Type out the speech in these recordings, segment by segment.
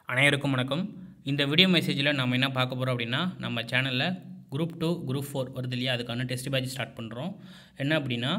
அனைவருக்கும் வணக்கம் இந்த வீடியோ மெசேஜில் நம்ம என்ன பார்க்க போகிறோம் அப்படின்னா நம்ம சேனலில் குரூப் டூ குரூப் ஃபோர் வருது இல்லையா அதுக்கான டெஸ்ட் பேட்ச் ஸ்டார்ட் பண்ணுறோம் என்ன அப்படின்னா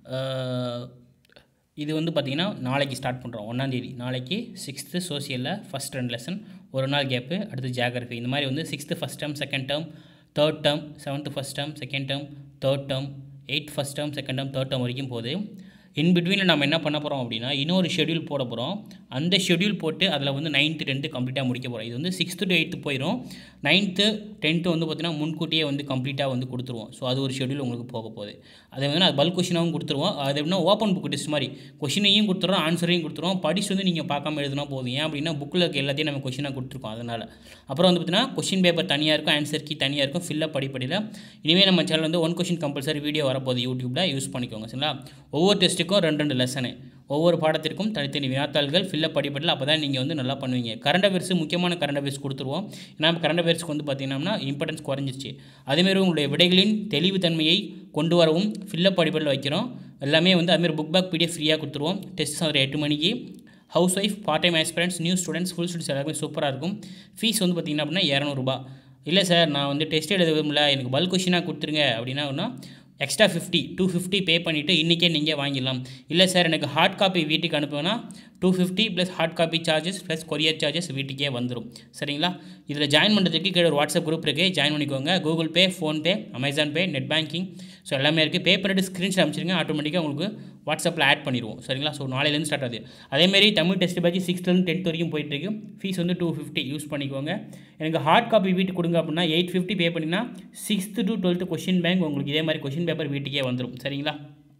அஹ், இது வந்து பார்த்திங்கன்னா நாளைக்கு ஸ்டார்ட் பண்ணுறோம் ஒன்றாந்தேதி நாளைக்கு சிக்ஸ்த்து சோசியலில் ஃபஸ்ட் ரெண்டு லெசன் ஒரு நாள் கேப்பு அடுத்து ஜியாகிரஃபி இந்த மாதிரி வந்து sixth first term second term third term seventh first term second term third term eight first term second term third term வரைக்கும் போகுது இன் பிட்வீனில் நம்ம என்ன பண்ண போகிறோம் அப்படின்னா இன்னொரு ஷெட்யூல் போட போகிறோம் அந்த ஷெட்யூல் போட்டு அதில் வந்து நைன்த்து டென்த்து கம்ப்ளீட்டாக முடிக்க போகிறோம் இது வந்து சிக்ஸ்த்து டு எயித்து போயிடும் நைன்த்து டென்த்து வந்து பார்த்திங்கன்னா முன்கூட்டியே வந்து கம்ப்ளீட்டாக வந்து கொடுத்துருவோம் ஸோ அது ஒரு ஷெட்யூல் உங்களுக்கு போக போகுது அதை வந்து அது பல்க் கொஷினாகவும் கொடுத்துருவோம் அது எப்படின்னா ஓப்பன் புக் டெஸ்ட் மாதிரி கொஷினையும் கொடுத்துறோம் ஆன்சரையும் கொடுத்துருவோம் படிச்சு வந்து நீங்கள் பார்க்காம எழுதுனா போதும் ஏன் அப்படின்னா புக்கில் இருக்க எல்லாத்தையும் நம்ம கொஷினாக கொடுத்துருக்கோம் அதனால் அப்புறம் வந்து பார்த்தீங்கன்னா கொஷின் பேப்பர் தனியாக இருக்கும் ஆன்சர் கீ தனியாக இருக்கும் ஃபில்லப் படிப்படியில் இனிமேல் நம்ம சேனல் வந்து ஒன் கொஷின் கம்பல்சரி வீடியோ வரப்போகுது யூடியூப்பில் யூஸ் பண்ணிக்கோங்க சரிங்களா ஒவ்வொரு டெஸ்ட்டுக்கும் ரெண்டு ரெண்டு லெசனு ஒவ்வொரு பாடத்திற்கும் தனித்தனி வினாத்தாள்கள் ஃபில்லப் படிப்படில் அப்போ தான் நீங்கள் வந்து நல்லா பண்ணுவீங்க கரண்ட் அஃபேர்ஸ் முக்கியமான கரண்ட் அஃபேர்ஸ் கொடுத்துருவோம் ஏன்னா இப்போ கரண்ட் அஃபேர்ஸ்க்கு வந்து பார்த்தீங்கன்னா இம்பார்ட்டன்ஸ் குறைஞ்சிருச்சு அதேமாரி உங்களுடைய விடைகளின் தெளிவுத்தன்மையை கொண்டு வரவும் ஃபில்லப் படிப்படில் வைக்கிறோம் எல்லாமே வந்து அதுமாரி புக் பேக் பிடிஎஃப் ஃப்ரீயாக கொடுத்துருவோம் டெஸ்ட் ஒரு எட்டு மணிக்கு housewife part time aspirants new students full students எல்லாருமே சூப்பராக இருக்கும் ஃபீஸ் வந்து பார்த்திங்கன்னா அப்படின்னா இரநூறுபா இல்லை சார் நான் வந்து டெஸ்ட் எழுத விரும்பல எனக்கு பல்க் கொஷினாக கொடுத்துருங்க அப்படின்னா ஒன்றா extra fifty two fifty pay பண்ணிவிட்டு இன்றைக்கே நீங்கள் வாங்கிடலாம் இல்லை சார் எனக்கு ஹார்ட் காப்பி வீட்டுக்கு அனுப்புவேன்னா two fifty plus hard copy charges plus courier charges வீட்டுக்கே வந்துடும் சரிங்களா இதில் ஜாயின் பண்ணுறதுக்கு கீழே ஒரு வாட்ஸ்அப் குரூப் இருக்குது ஜாயின் பண்ணிக்கோங்க Google pay PhonePe Amazon pay net banking so எல்லாமே இருக்குது பே பண்ணிட்டு ஸ்க்ரீன்ஷாட் அனுப்பிச்சிருங்க ஆட்டோமேட்டிக்காக உங்களுக்கு வாட்ஸ்அப்பில் ஆட் பண்ணிடுவோம் சரிங்களா ஸோ நாளையிலேருந்து ஸ்டார்ட் ஆகுது அதேமாரி தமிழ் டெஸ்ட் பேட்ச் சிக்ஸ்த்லேருந்து டென்த் வரைக்கும் போயிட்டுருக்கு ஃபீஸ் வந்து டூ ஃபிஃப்டி யூஸ் பண்ணிக்கோங்க எனக்கு ஹார்ட் காப்பி வீட்டுக்கு கொடுங்க அப்படின்னா எயிட் ஃபிஃப்டி பே பண்ணினா sixth to twelfth question bank உங்களுக்கு இதே மாதிரி கொஷின் பேப்பர் வீட்டுக்கே வந்துடும் சரிங்களா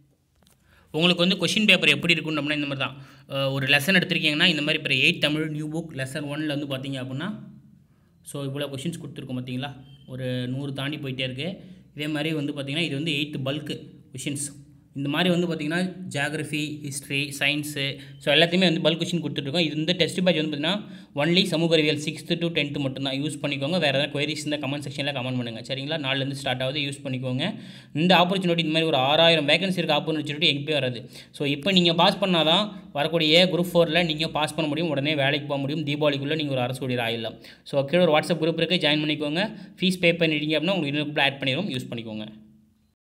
உங்களுக்கு வந்து கொஷின் பேப்பர் எப்படி இருக்குன்னு அப்படின்னா இந்த மாதிரி தான் அஹ் ஒரு லெசன் எடுத்திருக்கீங்கன்னா இந்த மாதிரி இப்போ eight Tamil new book lesson ஒனில் வந்து பார்த்தீங்க அப்படின்னா ஸோ இவ்வளோ கொஷின்ஸ் கொடுத்துருக்கோம் பார்த்தீங்களா ஒரு நூறு தாண்டி போயிட்டே இருக்குது இதே மாதிரி வந்து பார்த்திங்கன்னா இது வந்து எயித்து பல்க்கு கொஷின்ஸ் இந்த மாதிரி வந்து பார்த்திங்கன்னா ஜியாகிரஃபி ஹிஸ்ட்ரி சயின்ஸு ஸோ எல்லாத்தையுமே வந்து பல்க் கொஷின் கொடுத்துட்ருக்கோம் இது இந்த டெஸ்ட் பேட்ச் வந்து பார்த்திங்கன்னா ஒன்லி சமூக அறிவியல் சிக்ஸ்த்து டு டென்த்து மட்டும்தான் யூஸ் பண்ணிக்கோங்க வேறு ஏதாவது கொயரிஸ் இந்த கமெண்ட் செக்ஷனில் கமெண்ட் பண்ணுங்கள் சரிங்களா நாலுலேருந்து ஸ்டார்ட் ஆகுது யூஸ் பண்ணிக்கோங்க இந்த ஆப்பர்ச்சுனிட்டி இந்த மாதிரி ஒரு ஆறாயிரம் வேகன்சி இருக்க ஆப்பர்ச்சுனிட்டி எங்கே வராது ஸோ இப்போ நீங்கள் பாஸ் பண்ணால் தான் வரக்கூடிய குரூப் ஃபோரில் நீங்கள் பாஸ் பண்ண முடியும் உடனே வேலைக்கு போக முடியும் தீபாவளிக்குள்ளே நீங்கள் ஒரு அரசு ஊழியர் ஆயிடலாம் ஸோ கீழே ஒரு வாட்ஸ்அப் குரூப் இருக்குது ஜாயின் பண்ணிக்கோங்க ஃபீஸ் பே பண்ணிட்டீங்க அப்படின்னா உங்களுக்கு இன்னொரு ஆட் பண்ணிடும் யூஸ் பண்ணிக்கோங்க